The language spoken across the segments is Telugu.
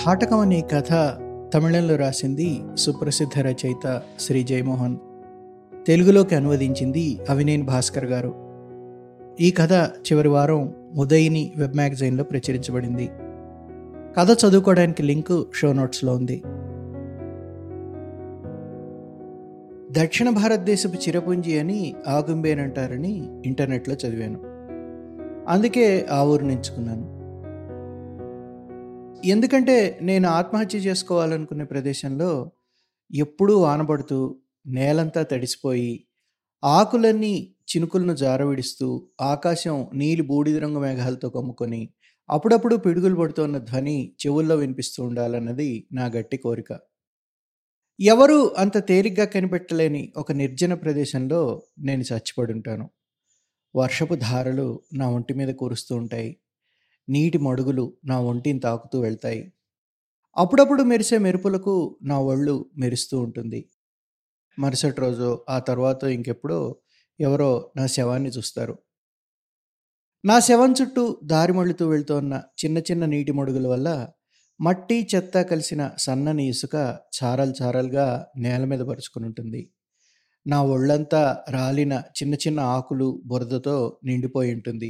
ధాటకం అనే కథ తమిళంలో రాసింది సుప్రసిద్ధ రచయిత శ్రీ జయమోహన్ తెలుగులోకి అనువదించింది అవినేన్ భాస్కర్ గారు ఈ కథ చివరి వారం ఉదయిని వెబ్ మ్యాగజైన్లో ప్రచురించబడింది కథ చదువుకోవడానికి లింక్ షో నోట్స్లో ఉంది దక్షిణ భారతదేశపు చిరపుంజి అని ఆగుంబేనంటారని ఇంటర్నెట్లో చదివాను అందుకే ఆ ఊరు ఎంచుకున్నాను ఎందుకంటే నేను ఆత్మహత్య చేసుకోవాలనుకునే ప్రదేశంలో ఎప్పుడూ ఆనబడుతూ నేలంతా తడిసిపోయి ఆకులన్నీ చినుకులను జారవిడిస్తూ ఆకాశం నీలి బూడిద రంగు మేఘాలతో కమ్ముకొని అప్పుడప్పుడు పిడుగులు పడుతున్న ధ్వని చెవుల్లో వినిపిస్తూ ఉండాలన్నది నా గట్టి కోరిక ఎవరు అంత తేలిగ్గా కనిపెట్టలేని ఒక నిర్జన ప్రదేశంలో నేను చచ్చిపడుంటాను వర్షపు ధారలు నా ఒంటి మీద కురుస్తూ ఉంటాయి నీటి మడుగులు నా ఒంటిని తాకుతూ వెళ్తాయి అప్పుడప్పుడు మెరిసే మెరుపులకు నా ఒళ్ళు మెరుస్తూ ఉంటుంది మరుసటి రోజు ఆ తర్వాత ఇంకెప్పుడో ఎవరో నా శవాన్ని చూస్తారు నా శవం చుట్టూ దారి మళ్ళుతూ వెళ్తోన్న చిన్న చిన్న నీటి మడుగుల వల్ల మట్టి చెత్త కలిసిన సన్నని ఇసుక చారలు చారలుగా నేల మీద పరుచుకుని ఉంటుంది నా ఒళ్ళంతా రాలిన చిన్న చిన్న ఆకులు బురదతో నిండిపోయి ఉంటుంది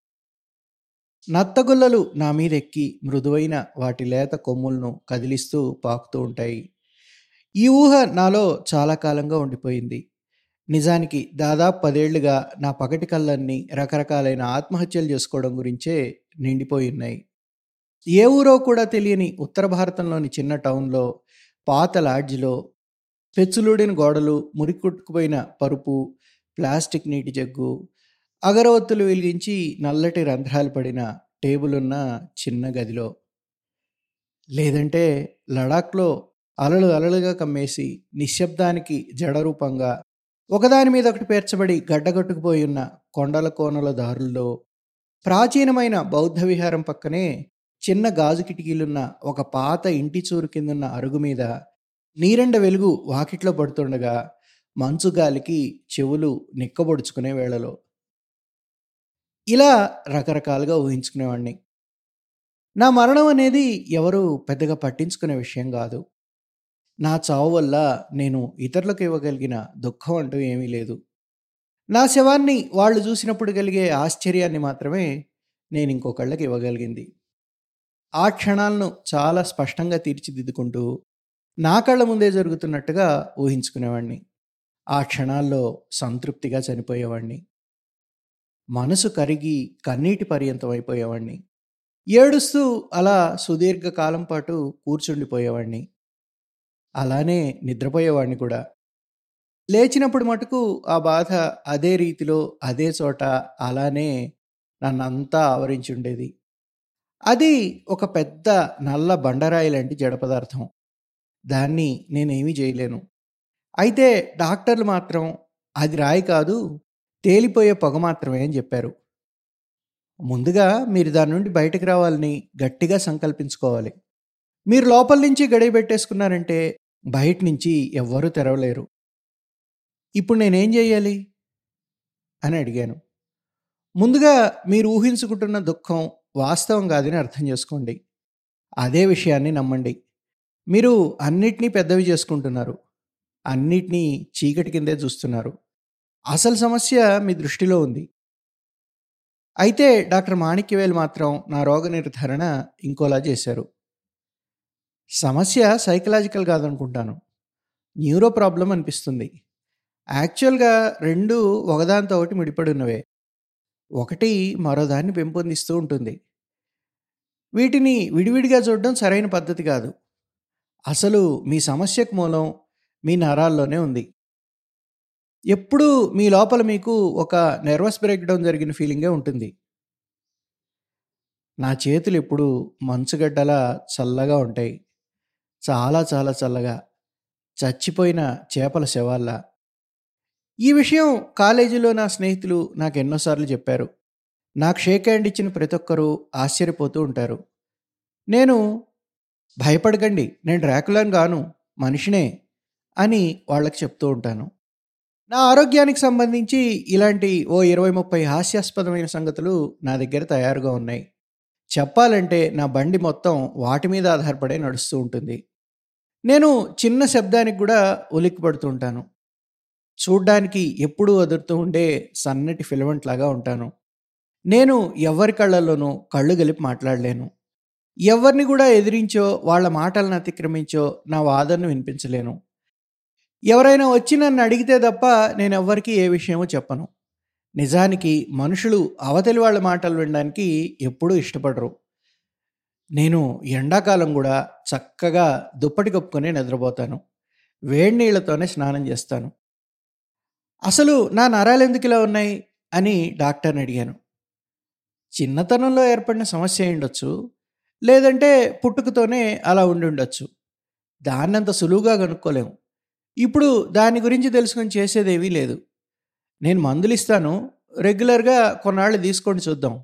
నత్తగుల్లలు నా మీద ఎక్కి మృదువైన వాటి లేత కొమ్ములను కదిలిస్తూ పాకుతూ ఉంటాయి ఈ ఊహ నాలో చాలా కాలంగా ఉండిపోయింది నిజానికి దాదాపు పదేళ్లుగా నా పగటి కళ్ళన్నీ రకరకాలైన ఆత్మహత్యలు చేసుకోవడం గురించే నిండిపోయి ఉన్నాయి ఏ ఊరో కూడా తెలియని ఉత్తర భారతంలోని చిన్న టౌన్లో పాత లాడ్జిలో పెచ్చులుడిన గోడలు మురికొట్టుకుపోయిన పరుపు ప్లాస్టిక్ నీటి జగ్గు అగరవత్తులు వెలిగించి నల్లటి రంధ్రాలు పడిన టేబుల్ ఉన్న చిన్న గదిలో లేదంటే లడాక్లో అలలు అలలుగా కమ్మేసి నిశ్శబ్దానికి జడరూపంగా ఒకదాని మీద ఒకటి పేర్చబడి గడ్డగట్టుకుపోయి ఉన్న కొండల కోనల దారుల్లో ప్రాచీనమైన బౌద్ధ విహారం పక్కనే చిన్న గాజు కిటికీలున్న ఒక పాత ఇంటి చూరు కిందున్న అరుగు మీద నీరెండ వెలుగు వాకిట్లో పడుతుండగా మంచు గాలికి చెవులు నిక్కబొడుచుకునే వేళలో ఇలా రకరకాలుగా ఊహించుకునేవాడిని నా మరణం అనేది ఎవరు పెద్దగా పట్టించుకునే విషయం కాదు నా చావు వల్ల నేను ఇతరులకు ఇవ్వగలిగిన దుఃఖం అంటూ ఏమీ లేదు నా శవాన్ని వాళ్ళు చూసినప్పుడు కలిగే ఆశ్చర్యాన్ని మాత్రమే నేను ఇంకొకళ్ళకి ఇవ్వగలిగింది ఆ క్షణాలను చాలా స్పష్టంగా తీర్చిదిద్దుకుంటూ నా కళ్ళ ముందే జరుగుతున్నట్టుగా ఊహించుకునేవాడిని ఆ క్షణాల్లో సంతృప్తిగా చనిపోయేవాడిని మనసు కరిగి కన్నీటి పర్యంతం అయిపోయేవాడిని ఏడుస్తూ అలా సుదీర్ఘకాలం పాటు కూర్చుండిపోయేవాడిని అలానే నిద్రపోయేవాడిని కూడా లేచినప్పుడు మటుకు ఆ బాధ అదే రీతిలో అదే చోట అలానే నన్నంతా ఆవరించి ఉండేది అది ఒక పెద్ద నల్ల బండరాయి లాంటి జడ పదార్థం దాన్ని నేనేమీ చేయలేను అయితే డాక్టర్లు మాత్రం అది రాయి కాదు తేలిపోయే పొగ మాత్రమే అని చెప్పారు ముందుగా మీరు దాని నుండి బయటకు రావాలని గట్టిగా సంకల్పించుకోవాలి మీరు లోపల నుంచి గడియ పెట్టేసుకున్నారంటే బయట నుంచి ఎవ్వరూ తెరవలేరు ఇప్పుడు నేనేం చేయాలి అని అడిగాను ముందుగా మీరు ఊహించుకుంటున్న దుఃఖం వాస్తవం కాదని అర్థం చేసుకోండి అదే విషయాన్ని నమ్మండి మీరు అన్నిటినీ పెద్దవి చేసుకుంటున్నారు అన్నిటినీ చీకటి కిందే చూస్తున్నారు అసలు సమస్య మీ దృష్టిలో ఉంది అయితే డాక్టర్ మాణిక్యవేల్ మాత్రం నా రోగ నిర్ధారణ ఇంకోలా చేశారు సమస్య సైకలాజికల్ కాదనుకుంటాను న్యూరో ప్రాబ్లం అనిపిస్తుంది యాక్చువల్గా రెండు ఒకదానితో ఒకటి ముడిపడి ఉన్నవే ఒకటి మరోదాన్ని పెంపొందిస్తూ ఉంటుంది వీటిని విడివిడిగా చూడడం సరైన పద్ధతి కాదు అసలు మీ సమస్యకు మూలం మీ నరాల్లోనే ఉంది ఎప్పుడూ మీ లోపల మీకు ఒక నెర్వస్ బ్రేక్ డౌన్ జరిగిన ఫీలింగే ఉంటుంది నా చేతులు ఎప్పుడు మంచుగడ్డలా చల్లగా ఉంటాయి చాలా చాలా చల్లగా చచ్చిపోయిన చేపల శవాల్లా ఈ విషయం కాలేజీలో నా స్నేహితులు నాకు ఎన్నోసార్లు చెప్పారు నాకు షేక్ హ్యాండ్ ఇచ్చిన ప్రతి ఒక్కరూ ఆశ్చర్యపోతూ ఉంటారు నేను భయపడకండి నేను డ్రాకులాన్ గాను మనిషినే అని వాళ్ళకి చెప్తూ ఉంటాను నా ఆరోగ్యానికి సంబంధించి ఇలాంటి ఓ ఇరవై ముప్పై హాస్యాస్పదమైన సంగతులు నా దగ్గర తయారుగా ఉన్నాయి చెప్పాలంటే నా బండి మొత్తం వాటి మీద ఆధారపడే నడుస్తూ ఉంటుంది నేను చిన్న శబ్దానికి కూడా ఉలిక్కి పడుతుంటాను చూడ్డానికి ఎప్పుడూ అదురుతూ ఉండే సన్నటి ఫిలమెంట్ లాగా ఉంటాను నేను ఎవరి కళ్ళల్లోనూ కళ్ళు గలిపి మాట్లాడలేను ఎవరిని కూడా ఎదిరించో వాళ్ళ మాటలను అతిక్రమించో నా వాదనను వినిపించలేను ఎవరైనా వచ్చి నన్ను అడిగితే తప్ప నేను ఎవ్వరికీ ఏ విషయమో చెప్పను నిజానికి మనుషులు అవతలి వాళ్ళ మాటలు వినడానికి ఎప్పుడూ ఇష్టపడరు నేను ఎండాకాలం కూడా చక్కగా దుప్పటి కప్పుకొని నిద్రపోతాను వేడి నీళ్లతోనే స్నానం చేస్తాను అసలు నా నరాలు ఎందుకు ఇలా ఉన్నాయి అని డాక్టర్ని అడిగాను చిన్నతనంలో ఏర్పడిన సమస్య అయి ఉండొచ్చు లేదంటే పుట్టుకతోనే అలా ఉండి ఉండొచ్చు దాన్నంత సులువుగా కనుక్కోలేము ఇప్పుడు దాని గురించి తెలుసుకొని చేసేదేమీ లేదు నేను మందులు ఇస్తాను రెగ్యులర్గా కొన్నాళ్ళు తీసుకొని చూద్దాం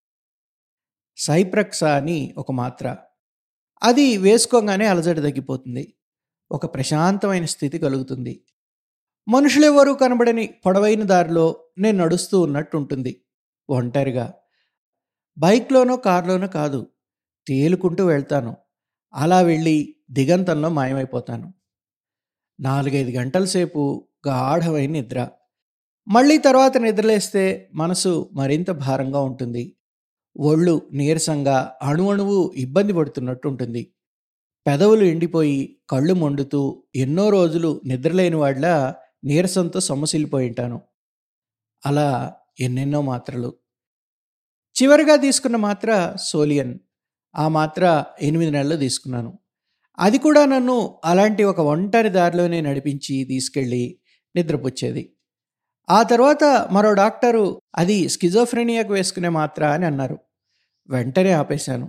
సైప్రక్సా అని ఒక మాత్ర అది వేసుకోగానే అలజడి తగ్గిపోతుంది ఒక ప్రశాంతమైన స్థితి కలుగుతుంది మనుషులెవరూ కనబడని పొడవైన దారిలో నేను నడుస్తూ ఉన్నట్టు ఉంటుంది ఒంటరిగా బైక్లోనో కార్లోనో కాదు తేలుకుంటూ వెళ్తాను అలా వెళ్ళి దిగంతంలో మాయమైపోతాను నాలుగైదు గంటల సేపు గాఢమైన నిద్ర మళ్ళీ తర్వాత నిద్రలేస్తే మనసు మరింత భారంగా ఉంటుంది ఒళ్ళు నీరసంగా అణువణువు ఇబ్బంది పడుతున్నట్టు ఉంటుంది పెదవులు ఎండిపోయి కళ్ళు మండుతూ ఎన్నో రోజులు నిద్రలేని వాళ్ళ నీరసంతో సొమ్మసిల్లిపోయి ఉంటాను అలా ఎన్నెన్నో మాత్రలు చివరిగా తీసుకున్న మాత్ర సోలియన్ ఆ మాత్ర ఎనిమిది నెలలు తీసుకున్నాను అది కూడా నన్ను అలాంటి ఒక ఒంటరి దారిలోనే నడిపించి తీసుకెళ్ళి నిద్రపుచ్చేది ఆ తర్వాత మరో డాక్టరు అది స్కిజోఫ్రెనియాకు వేసుకునే మాత్ర అని అన్నారు వెంటనే ఆపేశాను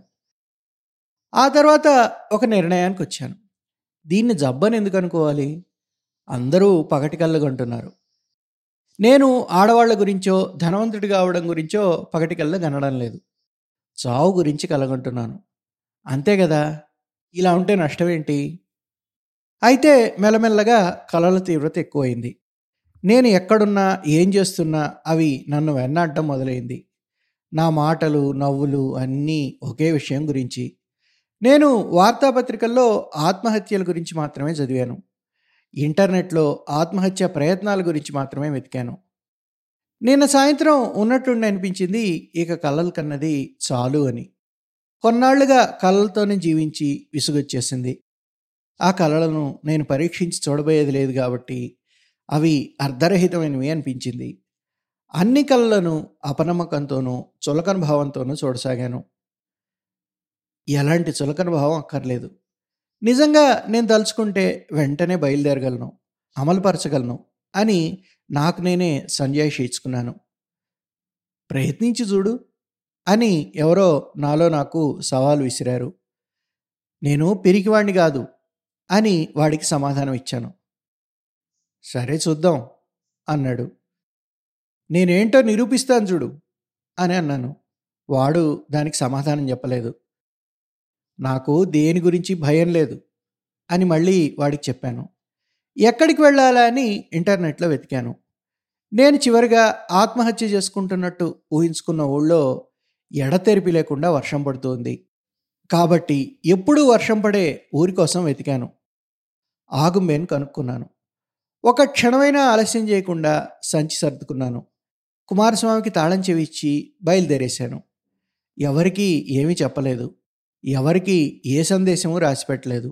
ఆ తర్వాత ఒక నిర్ణయానికి వచ్చాను దీన్ని జబ్బని ఎందుకు అనుకోవాలి అందరూ పగటి కళ్ళగంటున్నారు నేను ఆడవాళ్ల గురించో ధనవంతుడి కావడం గురించో పగటి కళ్ళ కనడం లేదు చావు గురించి కలగంటున్నాను అంతే కదా ఇలా ఉంటే నష్టమేంటి అయితే మెల్లమెల్లగా కళల తీవ్రత ఎక్కువైంది నేను ఎక్కడున్నా ఏం చేస్తున్నా అవి నన్ను వెన్నాడటం మొదలైంది నా మాటలు నవ్వులు అన్నీ ఒకే విషయం గురించి నేను వార్తాపత్రికల్లో ఆత్మహత్యల గురించి మాత్రమే చదివాను ఇంటర్నెట్లో ఆత్మహత్య ప్రయత్నాల గురించి మాత్రమే వెతికాను నిన్న సాయంత్రం ఉన్నట్టుండి అనిపించింది ఇక కలలు కన్నది చాలు అని కొన్నాళ్లుగా కళలతోనే జీవించి విసుగొచ్చేసింది ఆ కళలను నేను పరీక్షించి చూడబోయేది లేదు కాబట్టి అవి అర్ధరహితమైనవి అనిపించింది అన్ని కళలను అపనమ్మకంతోనూ చులకన భావంతోనూ చూడసాగాను ఎలాంటి చులకన భావం అక్కర్లేదు నిజంగా నేను తలుచుకుంటే వెంటనే బయలుదేరగలను అమలుపరచగలను అని నాకు నేనే సంజాయిషి ఇచ్చుకున్నాను ప్రయత్నించి చూడు అని ఎవరో నాలో నాకు సవాలు విసిరారు నేను పిరికివాణ్ణి కాదు అని వాడికి సమాధానం ఇచ్చాను సరే చూద్దాం అన్నాడు నేనేంటో నిరూపిస్తాను చూడు అని అన్నాను వాడు దానికి సమాధానం చెప్పలేదు నాకు దేని గురించి భయం లేదు అని మళ్ళీ వాడికి చెప్పాను ఎక్కడికి వెళ్ళాలా అని ఇంటర్నెట్లో వెతికాను నేను చివరిగా ఆత్మహత్య చేసుకుంటున్నట్టు ఊహించుకున్న ఊళ్ళో ఎడతెరిపి లేకుండా వర్షం పడుతోంది కాబట్టి ఎప్పుడూ వర్షం పడే ఊరి కోసం వెతికాను ఆగుంబేను కనుక్కున్నాను ఒక క్షణమైనా ఆలస్యం చేయకుండా సంచి సర్దుకున్నాను కుమారస్వామికి తాళం చెవి ఇచ్చి బయలుదేరేశాను ఎవరికీ ఏమీ చెప్పలేదు ఎవరికి ఏ సందేశము రాసిపెట్టలేదు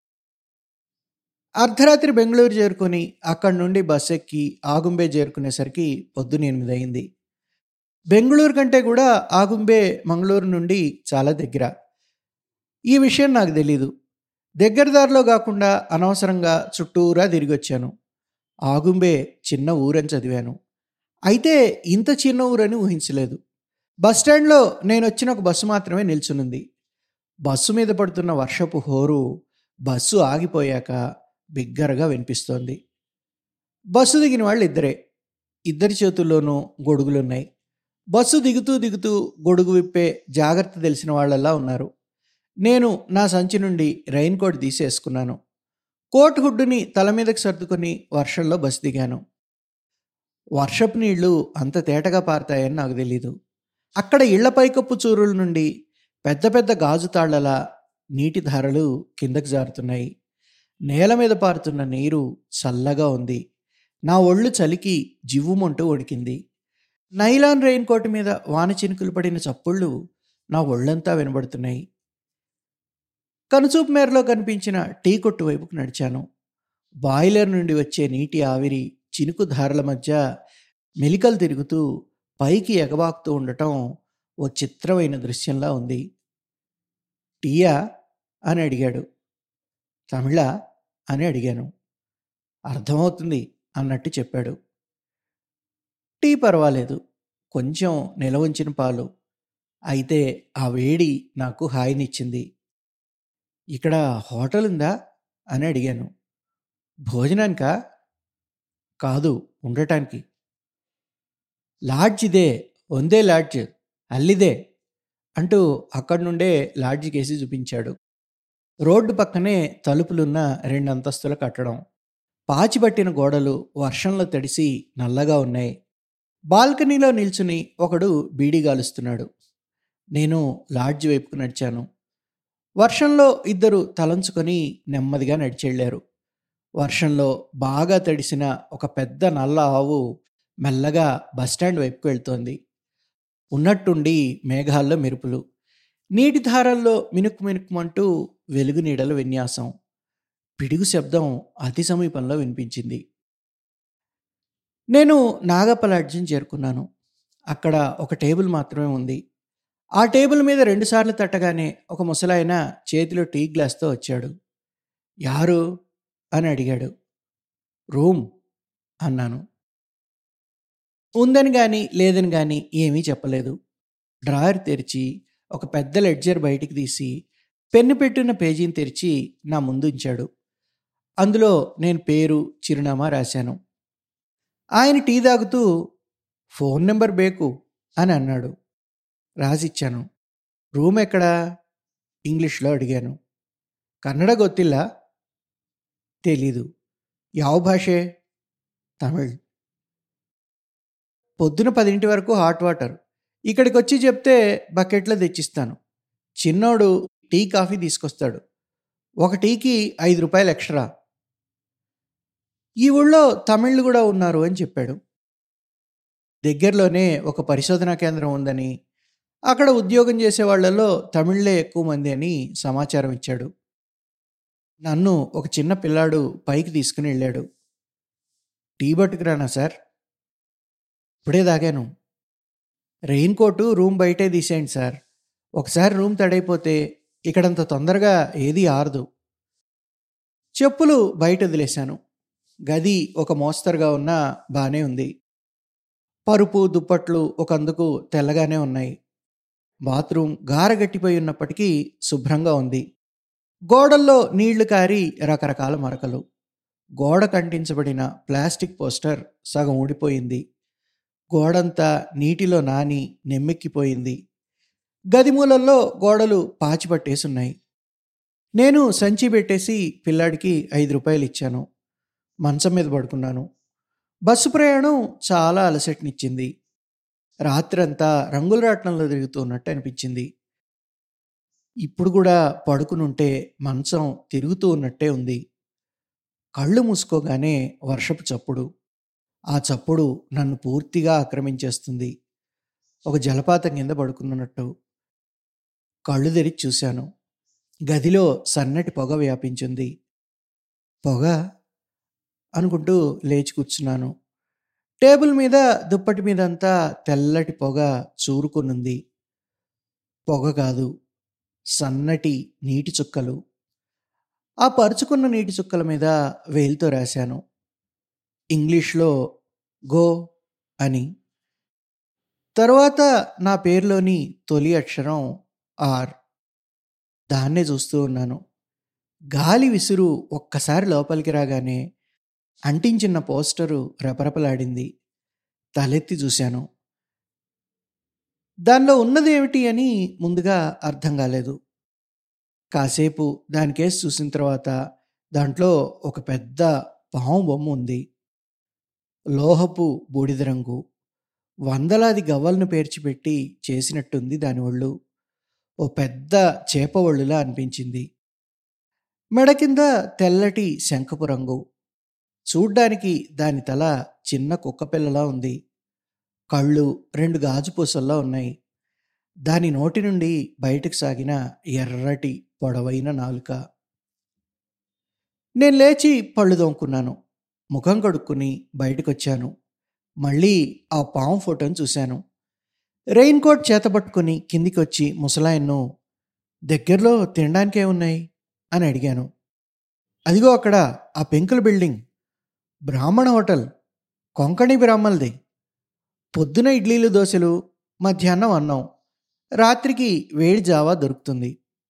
అర్ధరాత్రి బెంగళూరు చేరుకొని అక్కడి నుండి బస్ ఎక్కి ఆగుంబే చేరుకునేసరికి పొద్దున ఎనిమిది అయింది బెంగళూరు కంటే కూడా ఆగుంబే మంగళూరు నుండి చాలా దగ్గర ఈ విషయం నాకు తెలీదు దగ్గర దారిలో కాకుండా అనవసరంగా చుట్టూరా తిరిగి వచ్చాను ఆగుంబే చిన్న ఊరని చదివాను అయితే ఇంత చిన్న ఊరని ఊహించలేదు బస్టాండ్లో నేను వచ్చిన ఒక బస్సు మాత్రమే నిల్చునుంది బస్సు మీద పడుతున్న వర్షపు హోరు బస్సు ఆగిపోయాక బిగ్గరగా వినిపిస్తోంది బస్సు దిగిన వాళ్ళు ఇద్దరే ఇద్దరి చేతుల్లోనూ గొడుగులున్నాయి బస్సు దిగుతూ దిగుతూ గొడుగు విప్పే జాగ్రత్త తెలిసిన వాళ్ళలా ఉన్నారు నేను నా సంచి నుండి రైన్ కోట్ తీసేసుకున్నాను కోట్ హుడ్డుని తల మీదకి సర్దుకొని వర్షంలో బస్సు దిగాను వర్షపు నీళ్లు అంత తేటగా పారుతాయని నాకు తెలీదు అక్కడ ఇళ్ల పైకప్పు చూరుల నుండి పెద్ద పెద్ద గాజు తాళ్లలా నీటి ధారలు కిందకు జారుతున్నాయి నేల మీద పారుతున్న నీరు చల్లగా ఉంది నా ఒళ్ళు చలికి జివ్వుమంటూ వణికింది నైలాన్ రెయిన్ కోట్ మీద వాన చినుకులు పడిన చప్పుళ్ళు నా ఒళ్ళంతా వినబడుతున్నాయి కనుచూపు మేరలో కనిపించిన టీ కొట్టు వైపుకు నడిచాను బాయిలర్ నుండి వచ్చే నీటి ఆవిరి చినుకు ధారల మధ్య మెలికలు తిరుగుతూ పైకి ఎగబాకుతూ ఉండటం ఓ చిత్రమైన దృశ్యంలా ఉంది టీయా అని అడిగాడు తమిళ అని అడిగాను అర్థమవుతుంది అన్నట్టు చెప్పాడు టీ పర్వాలేదు కొంచెం నిలవంచిన పాలు అయితే ఆ వేడి నాకు హాయినిచ్చింది ఇక్కడ హోటల్ ఉందా అని అడిగాను భోజనానికా కాదు ఉండటానికి లాడ్జ్ ఇదే ಒಂದೇ లాడ్జ్ అల్లిదే అంటూ అక్కడి నుండే లాడ్జ్ కేసి చూపించాడు రోడ్డు పక్కనే తలుపులున్న రెండు అంతస్తుల కట్టడం పాచిపట్టిన గోడలు వర్షంలో తడిసి నల్లగా ఉన్నాయి బాల్కనీలో నిల్చుని ఒకడు బీడీ గాలుస్తున్నాడు నేను లాడ్జ్ వైపుకు నడిచాను వర్షంలో ఇద్దరు తలంచుకొని నెమ్మదిగా నడిచెళ్ళారు వర్షంలో బాగా తడిసిన ఒక పెద్ద నల్ల ఆవు మెల్లగా బస్టాండ్ వైపుకు వెళ్తోంది ఉన్నట్టుండి మేఘాల్లో మెరుపులు నీటి ధారల్లో మినుకు మినుకుమంటూ వెలుగు నీడల విన్యాసం పిడుగు శబ్దం అతి సమీపంలో వినిపించింది నేను నాగపలాడ్జిని చేరుకున్నాను అక్కడ ఒక టేబుల్ మాత్రమే ఉంది ఆ టేబుల్ మీద రెండుసార్లు తట్టగానే ఒక ముసలాయన చేతిలో టీ గ్లాస్తో వచ్చాడు యారు అని అడిగాడు రూమ్ అన్నాను ఉందని కానీ లేదని కానీ ఏమీ చెప్పలేదు డ్రాయర్ తెరిచి ఒక పెద్ద లెడ్జర్ బయటికి తీసి పెన్ను పెట్టిన పేజీని తెరిచి నా ముందు ఉంచాడు అందులో నేను పేరు చిరునామా రాశాను ఆయన టీ తాగుతూ ఫోన్ నెంబర్ బేకు అని అన్నాడు రాసిచ్చాను రూమ్ ఎక్కడా ఇంగ్లీష్లో అడిగాను కన్నడ గొత్తిల్లా తెలీదు యావ భాషే తమిళ్ పొద్దున పదింటి వరకు హాట్ వాటర్ ఇక్కడికి వచ్చి చెప్తే బకెట్లో తెచ్చిస్తాను చిన్నోడు టీ కాఫీ తీసుకొస్తాడు ఒక టీకి ఐదు రూపాయలు ఎక్స్ట్రా ఈ ఊళ్ళో తమిళ్లు కూడా ఉన్నారు అని చెప్పాడు దగ్గరలోనే ఒక పరిశోధనా కేంద్రం ఉందని అక్కడ ఉద్యోగం చేసే వాళ్ళలో తమిళ్లే ఎక్కువ మంది అని సమాచారం ఇచ్చాడు నన్ను ఒక చిన్న పిల్లాడు పైకి తీసుకుని వెళ్ళాడు టీ పట్టుకురానా సార్ ఇప్పుడే తాగాను రెయిన్ కోటు రూమ్ బయటే తీసేయండి సార్ ఒకసారి రూమ్ తడైపోతే ఇక్కడంత తొందరగా ఏది ఆరదు చెప్పులు బయట వదిలేశాను గది ఒక మోస్తరుగా ఉన్నా బాగానే ఉంది పరుపు దుప్పట్లు ఒకందుకు తెల్లగానే ఉన్నాయి బాత్రూమ్ గారగట్టిపోయి ఉన్నప్పటికీ శుభ్రంగా ఉంది గోడల్లో నీళ్లు కారి రకరకాల మరకలు గోడ కంటించబడిన ప్లాస్టిక్ పోస్టర్ సగం ఊడిపోయింది గోడంతా నీటిలో నాని నెమ్మెక్కిపోయింది గదిమూలల్లో గోడలు పాచిపట్టేసున్నాయి నేను సంచి పెట్టేసి పిల్లాడికి ఐదు రూపాయలు ఇచ్చాను మంచం మీద పడుకున్నాను బస్సు ప్రయాణం చాలా అలసటనిచ్చింది రాత్రంతా రంగుల రాట్నంలో తిరుగుతున్నట్టు అనిపించింది ఇప్పుడు కూడా పడుకునుంటే మంచం తిరుగుతూ ఉన్నట్టే ఉంది కళ్ళు మూసుకోగానే వర్షపు చప్పుడు ఆ చప్పుడు నన్ను పూర్తిగా ఆక్రమించేస్తుంది ఒక జలపాతం కింద పడుకున్నట్టు కళ్ళు తెరిచి చూశాను గదిలో సన్నటి పొగ వ్యాపించింది పొగ అనుకుంటూ లేచి కూర్చున్నాను టేబుల్ మీద దుప్పటి మీదంతా తెల్లటి పొగ చూరుకునుంది పొగ కాదు సన్నటి నీటి చుక్కలు ఆ పరుచుకున్న నీటి చుక్కల మీద వేలుతో రాశాను ఇంగ్లీష్లో గో అని తరువాత నా పేరులోని తొలి అక్షరం ఆర్ దాన్నే చూస్తూ ఉన్నాను గాలి విసురు ఒక్కసారి లోపలికి రాగానే అంటించిన పోస్టరు రెపరెపలాడింది తలెత్తి చూశాను దానిలో ఉన్నది ఏమిటి అని ముందుగా అర్థం కాలేదు కాసేపు దానికేసి చూసిన తర్వాత దాంట్లో ఒక పెద్ద పాము బొమ్మ ఉంది లోహపు బూడిద రంగు వందలాది గవ్వలను పేర్చిపెట్టి చేసినట్టుంది దాని ఒళ్ళు ఓ పెద్ద చేపవళ్ళులా అనిపించింది మెడ కింద తెల్లటి శంఖపు రంగు చూడ్డానికి దాని తల చిన్న కుక్కపిల్లలా ఉంది కళ్ళు రెండు గాజు పూసల్లా ఉన్నాయి దాని నోటి నుండి బయటకు సాగిన ఎర్రటి పొడవైన నాలుక నేను లేచి పళ్ళు దోముకున్నాను ముఖం కడుక్కుని బయటకొచ్చాను మళ్ళీ ఆ పాము ఫోటోని చూశాను రెయిన్ కోట్ చేతపట్టుకుని కిందికి వచ్చి ముసలాయన్ను దగ్గరలో తినడానికే ఉన్నాయి అని అడిగాను అదిగో అక్కడ ఆ పెంకుల బిల్డింగ్ బ్రాహ్మణ హోటల్ కొంకణి బ్రాహ్మణులది పొద్దున ఇడ్లీలు దోశలు మధ్యాహ్నం అన్నం రాత్రికి వేడి జావా దొరుకుతుంది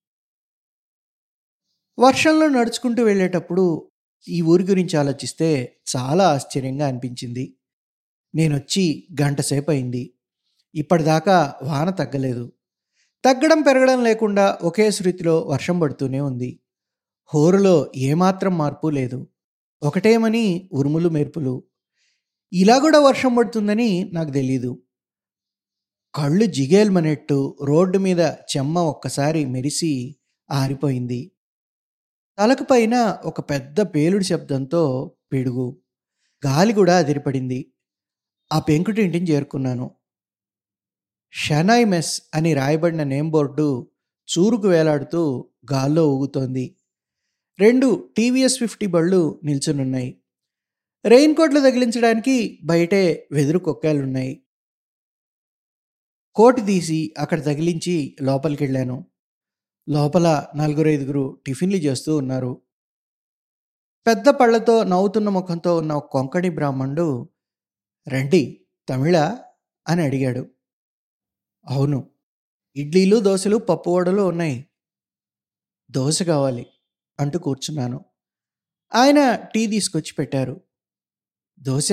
వర్షంలో నడుచుకుంటూ వెళ్ళేటప్పుడు ఈ ఊరి గురించి ఆలోచిస్తే చాలా ఆశ్చర్యంగా అనిపించింది నేను వచ్చి గంట సేపు అయింది ఇప్పటిదాకా వాన తగ్గలేదు తగ్గడం పెరగడం లేకుండా ఒకే శృతిలో వర్షం పడుతూనే ఉంది హోరులో ఏమాత్రం మార్పు లేదు ఒకటేమని ఉరుములు మెరుపులు ఇలా కూడా వర్షం పడుతుందని నాకు తెలీదు కళ్ళు జిగేల్మనెట్టు రోడ్డు మీద చెమ్మ ఒక్కసారి మెరిసి ఆరిపోయింది తలకు పైన ఒక పెద్ద పేలుడు శబ్దంతో పిడుగు గాలి కూడా అదిరిపడింది ఆ పెంకుటింటిని చేరుకున్నాను షనాయ్ మెస్ అని రాయబడిన నేమ్ బోర్డు చూరుకు వేలాడుతూ గాల్లో ఊగుతోంది రెండు టీవీఎస్ ఫిఫ్టీ బళ్ళు నిల్చునున్నాయి రెయిన్ కోట్లు తగిలించడానికి బయటే వెదురు కొక్కాలున్నాయి కోటి తీసి అక్కడ తగిలించి లోపలికి వెళ్ళాను లోపల నలుగురు ఐదుగురు టిఫిన్లు చేస్తూ ఉన్నారు పెద్ద పళ్ళతో నవ్వుతున్న ముఖంతో ఉన్న ఒక కొంకణి బ్రాహ్మణుడు రండి తమిళ అని అడిగాడు అవును ఇడ్లీలు దోశలు పప్పు వడలు ఉన్నాయి దోశ కావాలి అంటూ కూర్చున్నాను ఆయన టీ తీసుకొచ్చి పెట్టారు దోశ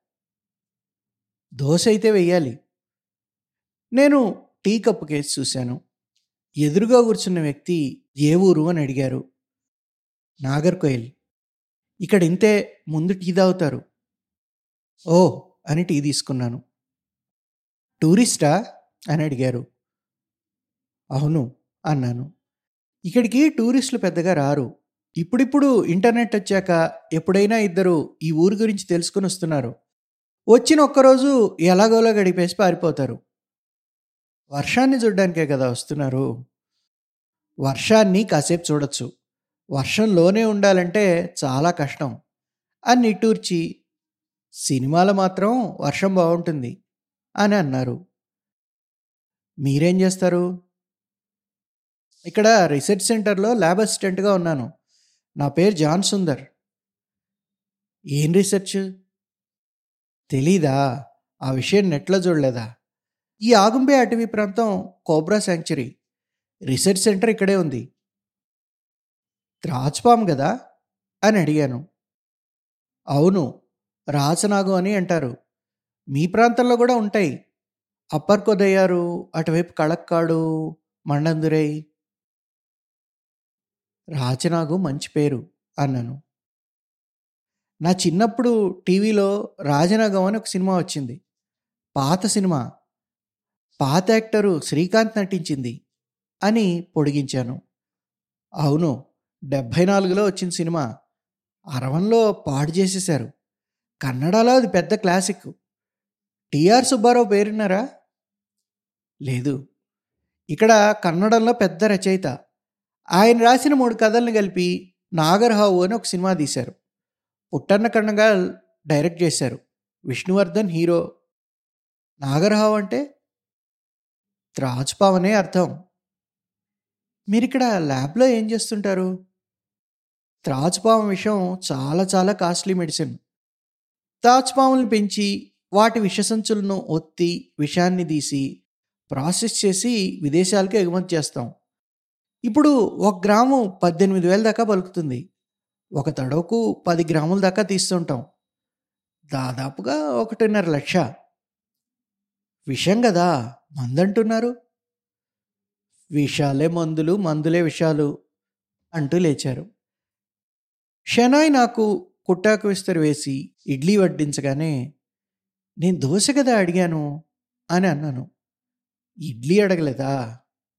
దోశ అయితే వెయ్యాలి నేను టీ కప్పు కేసి చూశాను ఎదురుగా కూర్చున్న వ్యక్తి ఏ ఊరు అని అడిగారు నాగర్కోయిల్ ఇక్కడ ఇంతే ముందు టీ తాగుతారు ఓ అని టీ తీసుకున్నాను టూరిస్టా అని అడిగారు అవును అన్నాను ఇక్కడికి టూరిస్టులు పెద్దగా రారు ఇప్పుడిప్పుడు ఇంటర్నెట్ వచ్చాక ఎప్పుడైనా ఇద్దరు ఈ ఊరి గురించి తెలుసుకుని వస్తున్నారు వచ్చిన ఒక్కరోజు ఎలాగోలా గడిపేసి పారిపోతారు వర్షాన్ని చూడ్డానికే కదా వస్తున్నారు వర్షాన్ని కాసేపు చూడొచ్చు వర్షంలోనే ఉండాలంటే చాలా కష్టం అని నిట్టూర్చి సినిమాలో మాత్రం వర్షం బాగుంటుంది అని అన్నారు మీరేం చేస్తారు ఇక్కడ రీసెర్చ్ సెంటర్లో ల్యాబ్ అసిస్టెంట్గా ఉన్నాను నా పేరు జాన్ సుందర్ ఏం రీసెర్చ్ తెలీదా ఆ విషయం నెట్లో చూడలేదా ఈ ఆగుంబే అటవీ ప్రాంతం కోబ్రా శాంక్చురీ రీసెర్చ్ సెంటర్ ఇక్కడే ఉంది త్రాచుపాము కదా అని అడిగాను అవును రాచనాగు అని అంటారు మీ ప్రాంతంలో కూడా ఉంటాయి అప్పర్ కొదయ్యారు అటువైపు కళక్కాడు మండందురై రాచనాగు మంచి పేరు అన్నాను నా చిన్నప్పుడు టీవీలో రాజనాగం అని ఒక సినిమా వచ్చింది పాత సినిమా పాత యాక్టరు శ్రీకాంత్ నటించింది అని పొడిగించాను అవును డెబ్భై నాలుగులో వచ్చిన సినిమా అరవంలో పాడు చేసేశారు కన్నడలో అది పెద్ద క్లాసిక్ టిఆర్ సుబ్బారావు పేరున్నారా లేదు ఇక్కడ కన్నడంలో పెద్ద రచయిత ఆయన రాసిన మూడు కథలను కలిపి నాగర్హావు అని ఒక సినిమా తీశారు పుట్టన్న కన్నగా డైరెక్ట్ చేశారు విష్ణువర్ధన్ హీరో నాగర్హావ్ అంటే త్రాచుపావనే అర్థం మీరు ఇక్కడ ల్యాబ్లో ఏం చేస్తుంటారు త్రాచుపాము విషం చాలా చాలా కాస్ట్లీ మెడిసిన్ త్రాచుపాములను పెంచి వాటి విషసంచులను ఒత్తి విషాన్ని తీసి ప్రాసెస్ చేసి విదేశాలకు ఎగుమతి చేస్తాం ఇప్పుడు ఒక గ్రాము పద్దెనిమిది వేల దాకా పలుకుతుంది ఒక తడవకు పది గ్రాముల దాకా తీస్తుంటాం దాదాపుగా ఒకటిన్నర లక్ష విషం కదా మందంటున్నారు విషాలే మందులు మందులే విషాలు అంటూ లేచారు షనాయ్ నాకు కుట్టాకు విస్తరి వేసి ఇడ్లీ వడ్డించగానే నేను దోశ కదా అడిగాను అని అన్నాను ఇడ్లీ అడగలేదా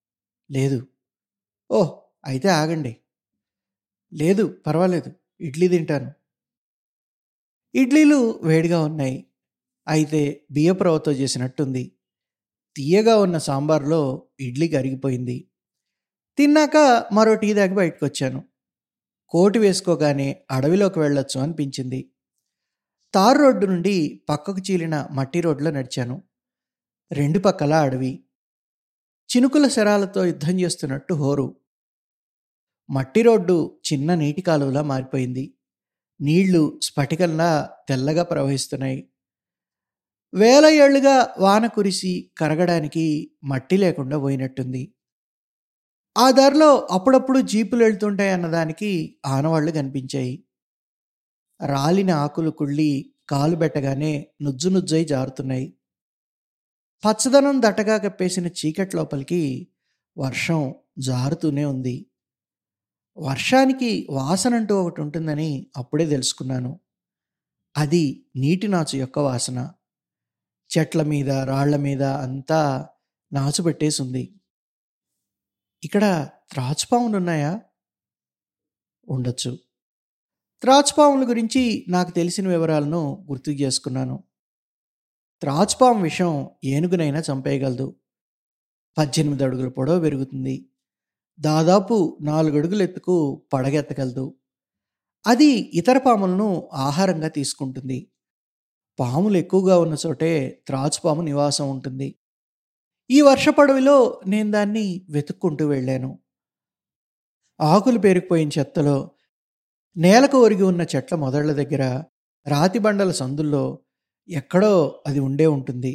లేదు ఓహ్ అయితే ఆగండి లేదు పర్వాలేదు ఇడ్లీ తింటాను ఇడ్లీలు వేడిగా ఉన్నాయి అయితే బియ్యపు రవ్వతో చేసినట్టుంది తీయగా ఉన్న సాంబార్లో ఇడ్లీ కరిగిపోయింది తిన్నాక మరో టీ దాగి బయటకు వచ్చాను కోటి వేసుకోగానే అడవిలోకి వెళ్ళొచ్చు అనిపించింది తారు రోడ్డు నుండి పక్కకు చీలిన మట్టి రోడ్లో నడిచాను రెండు పక్కల అడవి చినుకుల శరాలతో యుద్ధం చేస్తున్నట్టు హోరు మట్టి రోడ్డు చిన్న నీటి కాలువలా మారిపోయింది నీళ్లు స్ఫటికంలా తెల్లగా ప్రవహిస్తున్నాయి వేల ఏళ్లుగా వాన కురిసి కరగడానికి మట్టి లేకుండా పోయినట్టుంది ఆ దారిలో అప్పుడప్పుడు జీపులు వెళ్తుంటాయి అన్నదానికి ఆనవాళ్లు కనిపించాయి రాలిన ఆకులు కుళ్ళి కాలు పెట్టగానే నుజ్జు నుజ్జై జారుతున్నాయి పచ్చదనం దట్టగా కప్పేసిన చీకటి లోపలికి వర్షం జారుతూనే ఉంది వర్షానికి వాసన అంటూ ఒకటి ఉంటుందని అప్పుడే తెలుసుకున్నాను అది నీటి నాచు యొక్క వాసన చెట్ల మీద రాళ్ల మీద అంతా నాచు పెట్టేసి ఉంది ఇక్కడ త్రాచుపాములు ఉన్నాయా ఉండొచ్చు త్రాచుపాముల గురించి నాకు తెలిసిన వివరాలను గుర్తు చేసుకున్నాను త్రాచుపాము విషం ఏనుగునైనా చంపేయగలదు పద్దెనిమిది అడుగుల పొడవు పెరుగుతుంది దాదాపు నాలుగు అడుగుల ఎత్తుకు పడగెత్తగలదు అది ఇతర పాములను ఆహారంగా తీసుకుంటుంది పాములు ఎక్కువగా ఉన్న చోటే త్రాచుపాము నివాసం ఉంటుంది ఈ వర్షపడవిలో నేను దాన్ని వెతుక్కుంటూ వెళ్ళాను ఆకులు పేరుకుపోయిన చెత్తలో నేలకు ఒరిగి ఉన్న చెట్ల మొదళ్ల దగ్గర రాతి బండల సందుల్లో ఎక్కడో అది ఉండే ఉంటుంది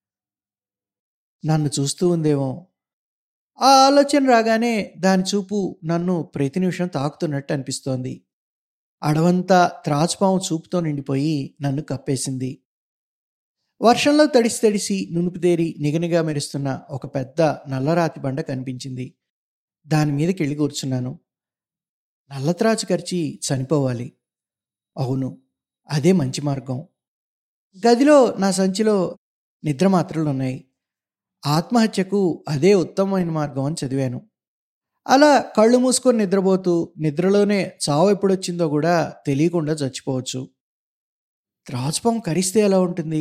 నన్ను చూస్తూ ఉందేమో ఆ ఆలోచన రాగానే దాని చూపు నన్ను ప్రతి నిమిషం తాకుతున్నట్టు అనిపిస్తోంది అడవంతా త్రాచుపాము చూపుతో నిండిపోయి నన్ను కప్పేసింది వర్షంలో తడిసి తడిసి నునుపుతేరి నిగనిగా మెరుస్తున్న ఒక పెద్ద నల్లరాతి బండ కనిపించింది దాని మీదకి వెళ్ళి కూర్చున్నాను నల్లత్రాచు కరిచి చనిపోవాలి అవును అదే మంచి మార్గం గదిలో నా సంచిలో నిద్ర మాత్రలు ఉన్నాయి ఆత్మహత్యకు అదే ఉత్తమమైన మార్గం అని చదివాను అలా కళ్ళు మూసుకొని నిద్రపోతూ నిద్రలోనే చావు ఎప్పుడొచ్చిందో కూడా తెలియకుండా చచ్చిపోవచ్చు త్రాచుపాము కరిస్తే ఎలా ఉంటుంది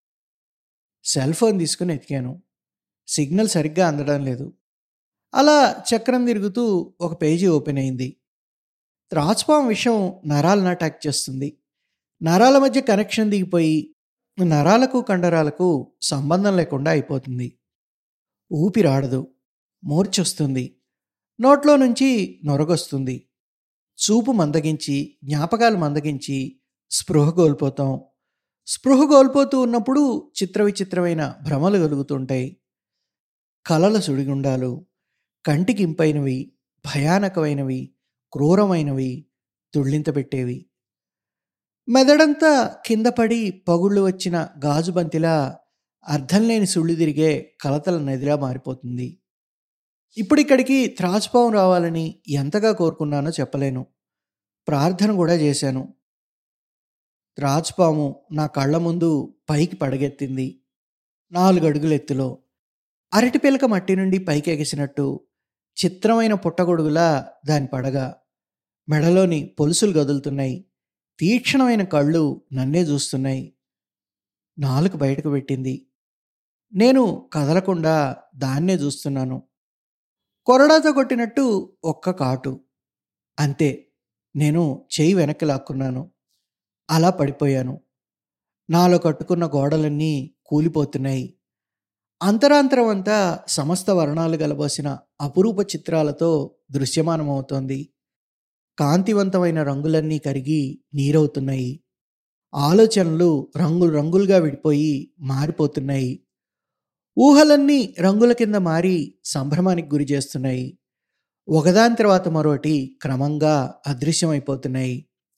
సెల్ ఫోన్ తీసుకుని ఎతికాను సిగ్నల్ సరిగ్గా అందడం లేదు అలా చక్రం తిరుగుతూ ఒక పేజీ ఓపెన్ అయింది త్రాచుపాము విషయం నరాలను అటాక్ చేస్తుంది నరాల మధ్య కనెక్షన్ దిగిపోయి నరాలకు కండరాలకు సంబంధం లేకుండా అయిపోతుంది ఊపిరాడదు మూర్చొస్తుంది నోట్లో నుంచి నొరగొస్తుంది చూపు మందగించి జ్ఞాపకాలు మందగించి స్పృహ కోల్పోతాం స్పృహ కోల్పోతూ ఉన్నప్పుడు చిత్ర విచిత్రమైన భ్రమలు కలుగుతుంటాయి కలల సుడిగుండాలు కంటికి ఇంపైనవి భయానకమైనవి క్రూరమైనవి తుళ్ళింతపెట్టేవి మెదడంతా కింద పడి పగుళ్ళు వచ్చిన గాజు బంతిలా అర్థం లేని సుళ్ళు తిరిగే కలతల నదిలా మారిపోతుంది ఇప్పుడు ఇక్కడికి త్రాచుపాము రావాలని ఎంతగా కోరుకున్నానో చెప్పలేను ప్రార్థన కూడా చేశాను త్రాచుపాము నా కళ్ళ ముందు పైకి పడగెత్తింది నాలుగు అడుగుల ఎత్తులో అరటి పిలక మట్టి నుండి పైకి ఎగిసినట్టు చిత్రమైన పుట్టగొడుగులా దాని పడగ మెడలోని పొలుసులు గదులుతున్నాయి తీక్షణమైన కళ్ళు నన్నే చూస్తున్నాయి నాలుగు బయటకు పెట్టింది నేను కదలకుండా దాన్నే చూస్తున్నాను కొరడాతో కొట్టినట్టు ఒక్క కాటు అంతే నేను చేయి వెనక్కి లాక్కున్నాను అలా పడిపోయాను నాలో కట్టుకున్న గోడలన్నీ కూలిపోతున్నాయి అంతరాంతరం అంతా సమస్త వర్ణాలు గలబోసిన అపురూప చిత్రాలతో దృశ్యమానమవుతోంది కాంతివంతమైన రంగులన్నీ కరిగి నీరవుతున్నాయి ఆలోచనలు రంగులు రంగులుగా విడిపోయి మారిపోతున్నాయి ఊహలన్నీ రంగుల కింద మారి సంభ్రమానికి గురి చేస్తున్నాయి ఒకదాని తర్వాత మరోటి క్రమంగా అదృశ్యమైపోతున్నాయి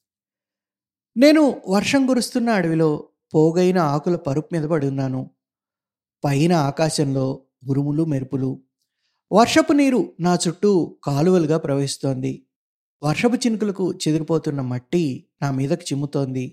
నేను వర్షం కురుస్తున్న అడవిలో పోగైన ఆకుల పరుపు మీద పడి ఉన్నాను పైన ఆకాశంలో ఉరుములు మెరుపులు వర్షపు నీరు నా చుట్టూ కాలువలుగా ప్రవహిస్తోంది వర్షపు చినుకులకు చెదిరిపోతున్న మట్టి నా మీదకు చిమ్ముతోంది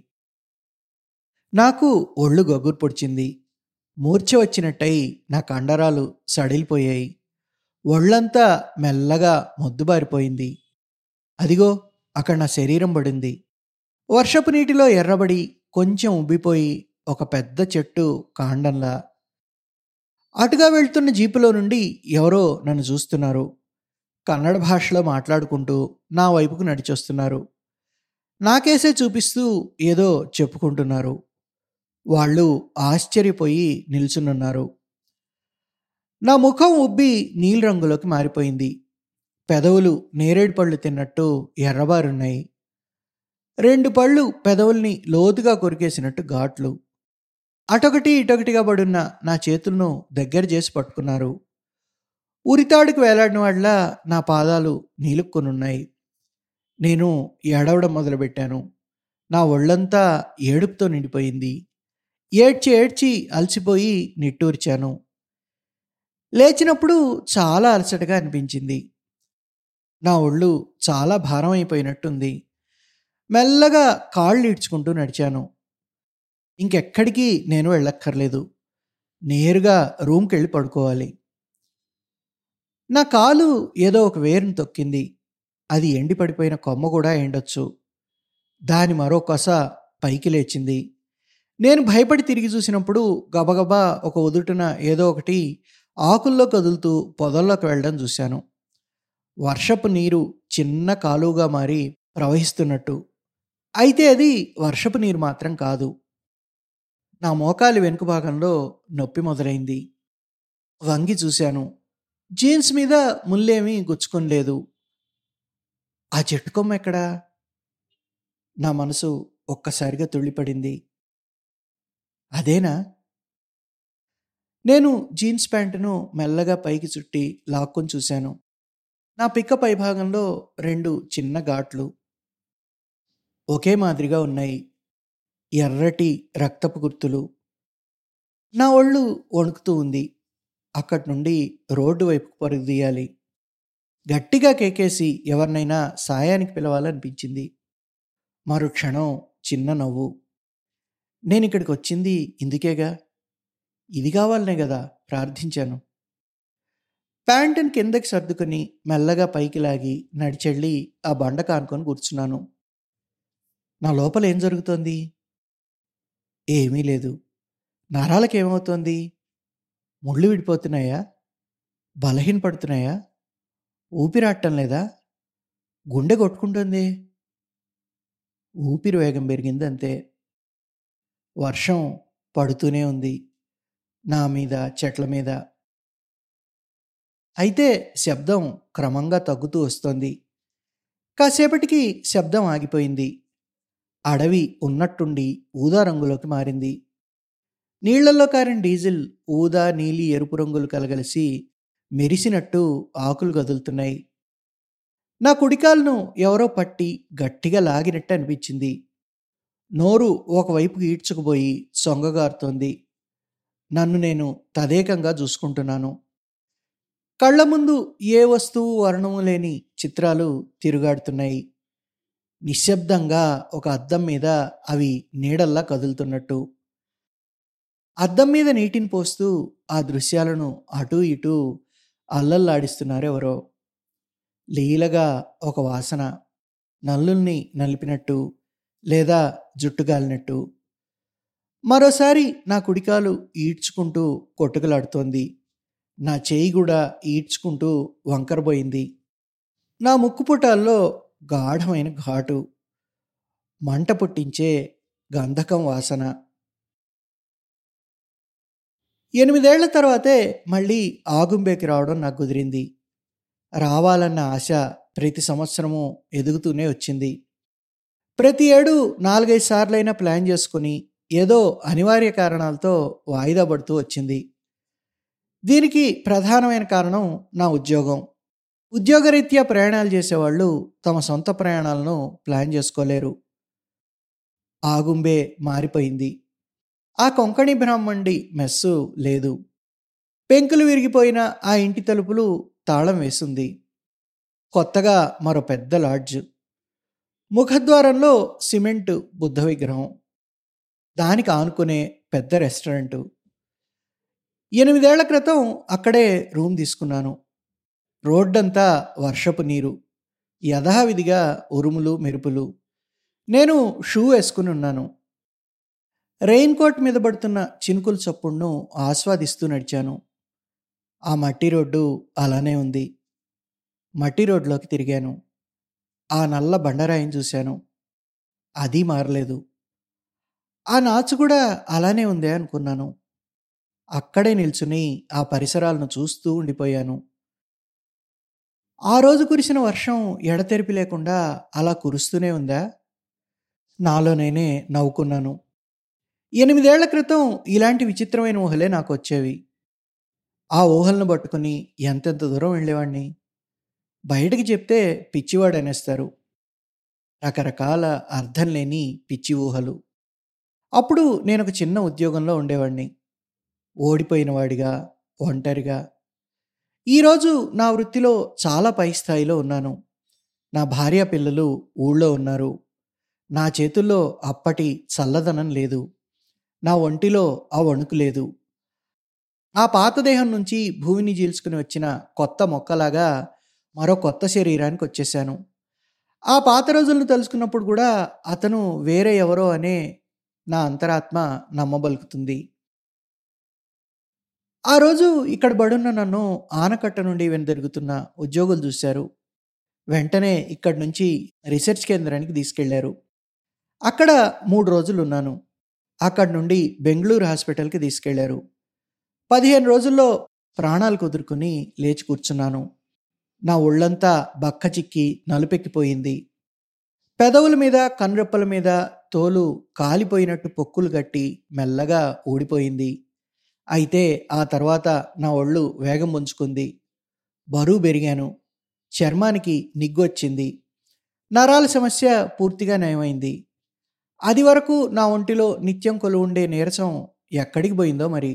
నాకు ఒళ్ళు గొగ్గురు పొడిచింది మూర్ఛ వచ్చినట్టయి నా కండరాలు సడిలిపోయాయి ఒళ్ళంతా మెల్లగా మొద్దుబారిపోయింది అదిగో అక్కడ నా శరీరం పడింది వర్షపు నీటిలో ఎర్రబడి కొంచెం ఉబ్బిపోయి ఒక పెద్ద చెట్టు కాండంలా అటుగా వెళ్తున్న జీపులో నుండి ఎవరో నన్ను చూస్తున్నారు కన్నడ భాషలో మాట్లాడుకుంటూ నా వైపుకు నడిచొస్తున్నారు నాకేసే చూపిస్తూ ఏదో చెప్పుకుంటున్నారు వాళ్ళు ఆశ్చర్యపోయి నిల్చునున్నారు నా ముఖం ఉబ్బి నీలిరంగులోకి మారిపోయింది పెదవులు నేరేడు పళ్ళు తిన్నట్టు ఎర్రబారున్నాయి రెండు పళ్ళు పెదవుల్ని లోతుగా కొరికేసినట్టు ఘాట్లు అటొకటి ఇటొకటిగా పడున్న నా చేతులను దగ్గర చేసి పట్టుకున్నారు ఉరితాడుకు వేలాడిన వాళ్ళ నా పాదాలు నీలుక్కునున్నాయి నేను ఏడవడం మొదలుపెట్టాను నా ఒళ్ళంతా ఏడుపుతో నిండిపోయింది ఏడ్చి ఏడ్చి అలసిపోయి నిట్టూర్చాను లేచినప్పుడు చాలా అలసటగా అనిపించింది నా ఒళ్ళు చాలా భారం అయిపోయినట్టుంది మెల్లగా కాళ్ళు ఈడ్చుకుంటూ నడిచాను ఇంకెక్కడికి నేను వెళ్ళక్కర్లేదు నేరుగా రూమ్కి వెళ్ళి పడుకోవాలి నా కాలు ఏదో ఒక వేరుని తొక్కింది అది ఎండి పడిపోయిన కొమ్మ కూడా ఎండొచ్చు దాని మరో కొస పైకి లేచింది నేను భయపడి తిరిగి చూసినప్పుడు గబగబా ఒక ఉదుటున ఏదో ఒకటి ఆకుల్లో కదులుతూ పొదల్లోకి వెళ్ళడం చూశాను వర్షపు నీరు చిన్న కాలువగా మారి ప్రవహిస్తున్నట్టు అయితే అది వర్షపు నీరు మాత్రం కాదు నా మోకాలి వెనుక భాగంలో నొప్పి మొదలైంది వంగి చూశాను జీన్స్ మీద ముళ్ళేమీ గుచ్చుకొని లేదు ఆ చెట్టు కొమ్మ ఎక్కడా నా మనసు ఒక్కసారిగా తుళ్ళిపడింది అదేనా నేను జీన్స్ ప్యాంటును మెల్లగా పైకి చుట్టి లాక్కొని చూశాను నా పిక్క పైభాగంలో రెండు చిన్న ఘాట్లు ఒకే మాదిరిగా ఉన్నాయి ఎర్రటి రక్తపు గుర్తులు నా ఒళ్ళు వణుకుతూ ఉంది అక్కడి నుండి రోడ్డు వైపుకు పరుగు తీయాలి గట్టిగా కేకేసి ఎవరినైనా సాయానికి పిలవాలనిపించింది మరు క్షణం చిన్న నవ్వు నేను ఇక్కడికి వచ్చింది ఇందుకేగా ఇది కావాలనే కదా ప్రార్థించాను ప్యాంటుని కిందకి సర్దుకొని మెల్లగా పైకి లాగి నడిచెళ్ళి ఆ బండ కానుకొని కూర్చున్నాను నా లోపల ఏం జరుగుతోంది ఏమీ లేదు నరాలకు ఏమవుతోంది ముళ్ళు విడిపోతున్నాయా బలహీనపడుతున్నాయా ఊపిరాటం లేదా గుండె కొట్టుకుంటుంది ఊపిరి వేగం పెరిగింది అంతే వర్షం పడుతూనే ఉంది నా మీద చెట్ల మీద అయితే శబ్దం క్రమంగా తగ్గుతూ వస్తోంది కాసేపటికి శబ్దం ఆగిపోయింది అడవి ఉన్నట్టుండి ఊదా రంగులోకి మారింది నీళ్లలో కారిన డీజిల్ ఊదా నీలి ఎరుపు రంగులు కలగలిసి మెరిసినట్టు ఆకులు కదులుతున్నాయి నా కుడికాలను ఎవరో పట్టి గట్టిగా లాగినట్టు అనిపించింది నోరు ఒకవైపుకి ఈడ్చుకుపోయి సొంగగారుతోంది నన్ను నేను తదేకంగా చూసుకుంటున్నాను కళ్ళ ముందు ఏ వస్తువు వర్ణము లేని చిత్రాలు తిరుగాడుతున్నాయి నిశ్శబ్దంగా ఒక అద్దం మీద అవి నీడల్లా కదులుతున్నట్టు అద్దం మీద నీటిని పోస్తూ ఆ దృశ్యాలను అటూ ఇటూ అల్లల్లాడిస్తున్నారు ఎవరో లీలగా ఒక వాసన నల్లుల్ని నలిపినట్టు లేదా జుట్టు గాలినట్టు మరోసారి నా కుడికాలు ఈడ్చుకుంటూ కొట్టుకలాడుతోంది నా చేయి కూడా ఈడ్చుకుంటూ వంకరబోయింది నా ముక్కు పుటాల్లో గాఢమైన ఘాటు మంట పుట్టించే గంధకం వాసన ఎనిమిదేళ్ల తర్వాతే మళ్ళీ ఆగుంబేకి రావడం నాకు కుదిరింది రావాలన్న ఆశ ప్రతి సంవత్సరము ఎదుగుతూనే వచ్చింది ప్రతి ఏడు నాలుగైదు సార్లైనా ప్లాన్ చేసుకుని ఏదో అనివార్య కారణాలతో వాయిదా పడుతూ వచ్చింది దీనికి ప్రధానమైన కారణం నా ఉద్యోగం ఉద్యోగరీత్యా ప్రయాణాలు చేసేవాళ్ళు తమ సొంత ప్రయాణాలను ప్లాన్ చేసుకోలేరు ఆగుంబే మారిపోయింది ఆ కొంకణి బ్రాహ్మణి మెస్సు లేదు పెంకులు విరిగిపోయిన ఆ ఇంటి తలుపులు తాళం వేసింది కొత్తగా మరో పెద్ద లాడ్జ్ ముఖద్వారంలో సిమెంటు బుద్ధ విగ్రహం దానికి ఆనుకునే పెద్ద రెస్టారెంటు ఎనిమిదేళ్ల క్రితం అక్కడే రూమ్ తీసుకున్నాను రోడ్డంతా వర్షపు నీరు యథావిధిగా ఉరుములు మెరుపులు నేను షూ వేసుకుని ఉన్నాను రెయిన్ కోట్ మీద పడుతున్న చినుకుల చప్పుడును ఆస్వాదిస్తూ నడిచాను ఆ మట్టి రోడ్డు అలానే ఉంది మట్టి రోడ్లోకి తిరిగాను ఆ నల్ల బండరాయిని చూశాను అది మారలేదు ఆ నాచు కూడా అలానే ఉందే అనుకున్నాను అక్కడే నిల్చుని ఆ పరిసరాలను చూస్తూ ఉండిపోయాను ఆ రోజు కురిసిన వర్షం ఎడతెరిపి లేకుండా అలా కురుస్తూనే ఉందా నాలో నేనే నవ్వుకున్నాను ఎనిమిదేళ్ల క్రితం ఇలాంటి విచిత్రమైన ఊహలే నాకు వచ్చేవి ఆ ఊహలను పట్టుకుని ఎంతెంత దూరం వెళ్ళేవాడిని బయటికి చెప్తే పిచ్చివాడు అనేస్తారు రకరకాల అర్థం లేని పిచ్చి ఊహలు అప్పుడు నేను ఒక చిన్న ఉద్యోగంలో ఉండేవాడిని ఓడిపోయిన వాడిగా ఒంటరిగా ఈరోజు నా వృత్తిలో చాలా పై స్థాయిలో ఉన్నాను నా భార్య పిల్లలు ఊళ్ళో ఉన్నారు నా చేతుల్లో అప్పటి చల్లదనం లేదు నా ఒంటిలో ఆ వణుకు లేదు ఆ పాత దేహం నుంచి భూమిని చీల్చుకుని వచ్చిన కొత్త మొక్కలాగా మరో కొత్త శరీరానికి వచ్చేసాను ఆ పాత రోజులను తలుచుకున్నప్పుడు కూడా అతను వేరే ఎవరో అనే నా అంతరాత్మ నమ్మబలుకుతుంది ఆ రోజు ఇక్కడ బడున్న నన్ను ఆనకట్ట నుండి వెనుదిరుగుతున్న ఉద్యోగులు చూశారు వెంటనే ఇక్కడి నుంచి రీసెర్చ్ కేంద్రానికి తీసుకెళ్లారు అక్కడ మూడు రోజులు ఉన్నాను అక్కడి నుండి బెంగళూరు హాస్పిటల్కి తీసుకెళ్లారు పదిహేను రోజుల్లో ప్రాణాలు కుదురుకుని లేచి కూర్చున్నాను నా ఒళ్ళంతా బక్క చిక్కి నలుపెక్కిపోయింది పెదవుల మీద కన్రెప్పల మీద తోలు కాలిపోయినట్టు పొక్కులు గట్టి మెల్లగా ఊడిపోయింది అయితే ఆ తర్వాత నా ఒళ్ళు వేగం పుంజుకుంది బరువు పెరిగాను చర్మానికి నిగ్గొచ్చింది నరాల సమస్య పూర్తిగా నయమైంది అది వరకు నా ఒంటిలో నిత్యం కొలువుండే నీరసం ఎక్కడికి పోయిందో మరి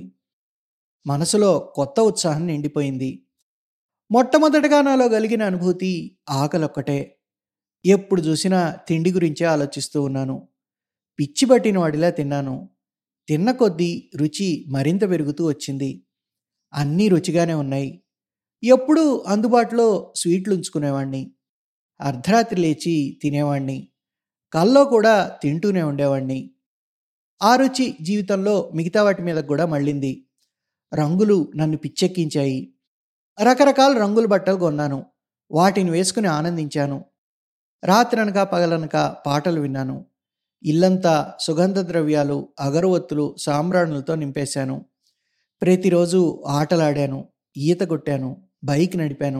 మనసులో కొత్త ఉత్సాహం నిండిపోయింది మొట్టమొదటగా నాలో కలిగిన అనుభూతి ఆకలొక్కటే ఎప్పుడు చూసినా తిండి గురించే ఆలోచిస్తూ ఉన్నాను పిచ్చి పట్టిన వాడిలా తిన్నాను తిన్న కొద్దీ రుచి మరింత పెరుగుతూ వచ్చింది అన్నీ రుచిగానే ఉన్నాయి ఎప్పుడూ అందుబాటులో స్వీట్లు ఉంచుకునేవాడిని అర్ధరాత్రి లేచి తినేవాణ్ణి కల్లో కూడా తింటూనే ఉండేవాణ్ణి ఆ రుచి జీవితంలో మిగతా వాటి మీద కూడా మళ్ళింది రంగులు నన్ను పిచ్చెక్కించాయి రకరకాల రంగుల బట్టలు కొన్నాను వాటిని వేసుకుని ఆనందించాను రాత్రనక పగలనక పాటలు విన్నాను ఇల్లంతా సుగంధ ద్రవ్యాలు అగరవత్తులు సాంబ్రాణులతో నింపేశాను ప్రతిరోజు ఆటలాడాను ఈత కొట్టాను బైక్ నడిపాను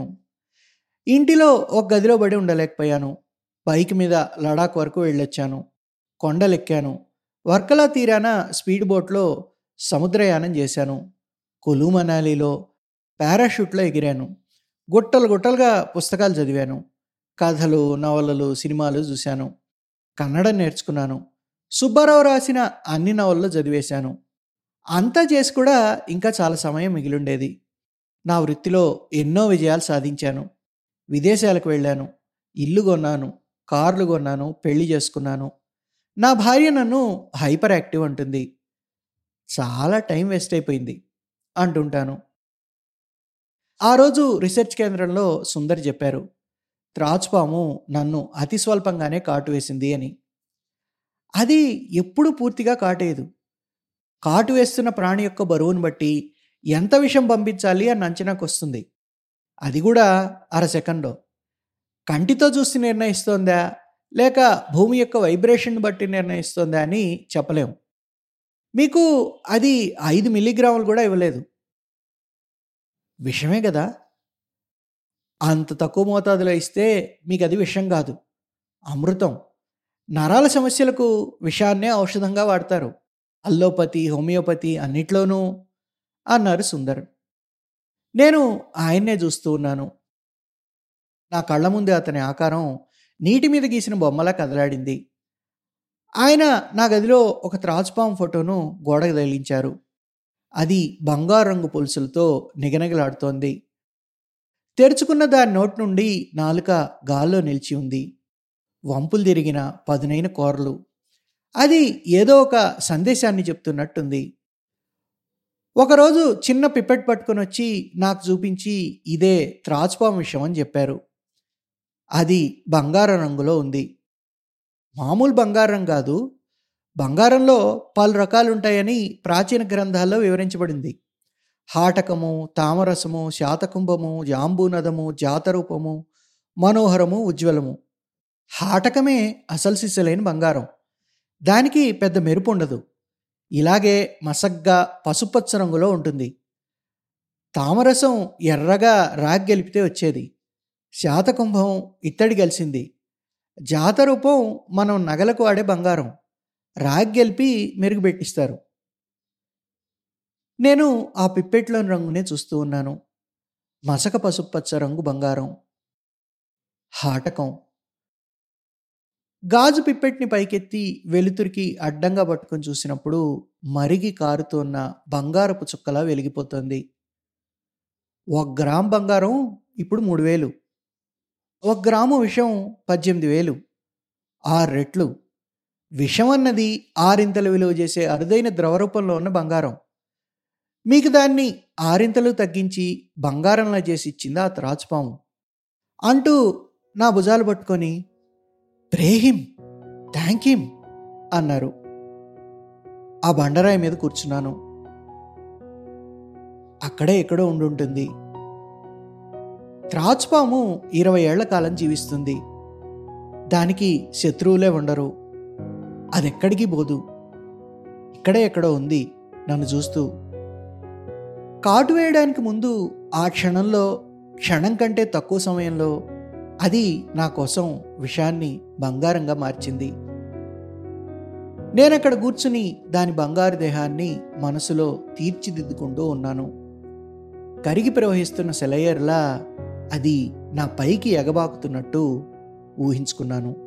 ఇంటిలో ఒక గదిలో పడి ఉండలేకపోయాను బైక్ మీద లడాక్ వరకు వెళ్ళొచ్చాను కొండలెక్కాను వర్కలా తీరాన స్పీడ్ బోట్లో సముద్రయానం చేశాను కులు మనాలిలో పారాషూట్లో ఎగిరాను గుట్టలు గుట్టలుగా పుస్తకాలు చదివాను కథలు నవలలు సినిమాలు చూశాను కన్నడ నేర్చుకున్నాను సుబ్బారావు రాసిన అన్ని నవలలు చదివేశాను అంతా చేసి కూడా ఇంకా చాలా సమయం మిగిలిండేది నా వృత్తిలో ఎన్నో విజయాలు సాధించాను విదేశాలకు వెళ్ళాను ఇల్లు కొన్నాను కార్లు కొన్నాను పెళ్లి చేసుకున్నాను నా భార్య నన్ను హైపర్ యాక్టివ్ అంటుంది చాలా టైం వేస్ట్ అయిపోయింది అంటుంటాను ఆ రోజు రీసెర్చ్ కేంద్రంలో సుందర్ చెప్పారు త్రాచుపాము నన్ను అతి స్వల్పంగానే కాటు వేసింది అని అది ఎప్పుడు పూర్తిగా కాటేయదు కాటు వేస్తున్న ప్రాణి యొక్క బరువును బట్టి ఎంత విషం పంపించాలి అని అంచనాకు వస్తుంది అది కూడా అర సెకండ్లో కంటితో చూసి నిర్ణయిస్తోందా లేక భూమి యొక్క వైబ్రేషన్ బట్టి నిర్ణయిస్తోందా అని చెప్పలేము మీకు అది ఐదు మిల్లీగ్రాములు కూడా ఇవ్వలేదు విషమే కదా అంత తక్కువ మోతాదులో ఇస్తే మీకు అది విషం కాదు అమృతం నరాల సమస్యలకు విషాన్నే ఔషధంగా వాడతారు అల్లోపతి హోమియోపతి అన్నిట్లోనూ అన్నారు సుందర్ నేను ఆయన్నే చూస్తూ ఉన్నాను నా కళ్ళ ముందే అతని ఆకారం నీటి మీద గీసిన బొమ్మలా కదలాడింది ఆయన నా గదిలో ఒక త్రాచుపాం ఫోటోను గోడకు తగిలించారు అది బంగారు రంగు పులుసులతో నిగనగలాడుతోంది తెరుచుకున్న దాని నోటి నుండి నాలుక గాల్లో నిలిచి ఉంది వంపులు తిరిగిన పదునైన కూరలు అది ఏదో ఒక సందేశాన్ని చెప్తున్నట్టుంది ఒకరోజు చిన్న పిప్పెట్ పట్టుకొని వచ్చి నాకు చూపించి ఇదే త్రాచుపాం విషయం అని చెప్పారు అది బంగారం రంగులో ఉంది మామూలు బంగారం కాదు బంగారంలో పలు రకాలు ఉంటాయని ప్రాచీన గ్రంథాల్లో వివరించబడింది హాటకము తామరసము శాతకుంభము జాంబూనదము జాతరూపము మనోహరము ఉజ్వలము హాటకమే అసలు సిసలైన బంగారం దానికి పెద్ద మెరుపు ఉండదు ఇలాగే మసగ్గా పసుపచ్చ రంగులో ఉంటుంది తామరసం ఎర్రగా రాగ్ గెలిపితే వచ్చేది శాతకుంభం ఇత్తడి కలిసింది జాతరూపం మనం నగలకు వాడే బంగారం రాగ్ గెలిపి మెరుగుపెట్టిస్తారు నేను ఆ పిప్పెట్లోని రంగునే చూస్తూ ఉన్నాను మసక పసుపచ్చ రంగు బంగారం హాటకం గాజు పిప్పెట్ని పైకెత్తి వెలుతురికి అడ్డంగా పట్టుకొని చూసినప్పుడు మరిగి కారుతోన్న బంగారపు చుక్కలా వెలిగిపోతుంది ఒక గ్రామ్ బంగారం ఇప్పుడు మూడు వేలు ఒక గ్రాము విషం పద్దెనిమిది వేలు ఆరు రెట్లు విషం అన్నది ఆరింతలు విలువ చేసే అరుదైన ద్రవరూపంలో ఉన్న బంగారం మీకు దాన్ని ఆరింతలు తగ్గించి బంగారంలా చేసి ఇచ్చింది ఆ త్రాచుపాము అంటూ నా భుజాలు పట్టుకొని ప్రేహిం థ్యాంక్ హిమ్ అన్నారు ఆ బండరాయి మీద కూర్చున్నాను అక్కడే ఎక్కడో ఉండుంటుంది త్రాచుపాము ఇరవై ఏళ్ల కాలం జీవిస్తుంది దానికి శత్రువులే ఉండరు అది ఎక్కడికి పోదు ఇక్కడే ఎక్కడో ఉంది నన్ను చూస్తూ కాటు వేయడానికి ముందు ఆ క్షణంలో క్షణం కంటే తక్కువ సమయంలో అది నా కోసం విషాన్ని బంగారంగా మార్చింది నేనక్కడ కూర్చుని దాని బంగారు దేహాన్ని మనసులో తీర్చిదిద్దుకుంటూ ఉన్నాను కరిగి ప్రవహిస్తున్న సెలయర్లా అది నా పైకి ఎగబాకుతున్నట్టు ఊహించుకున్నాను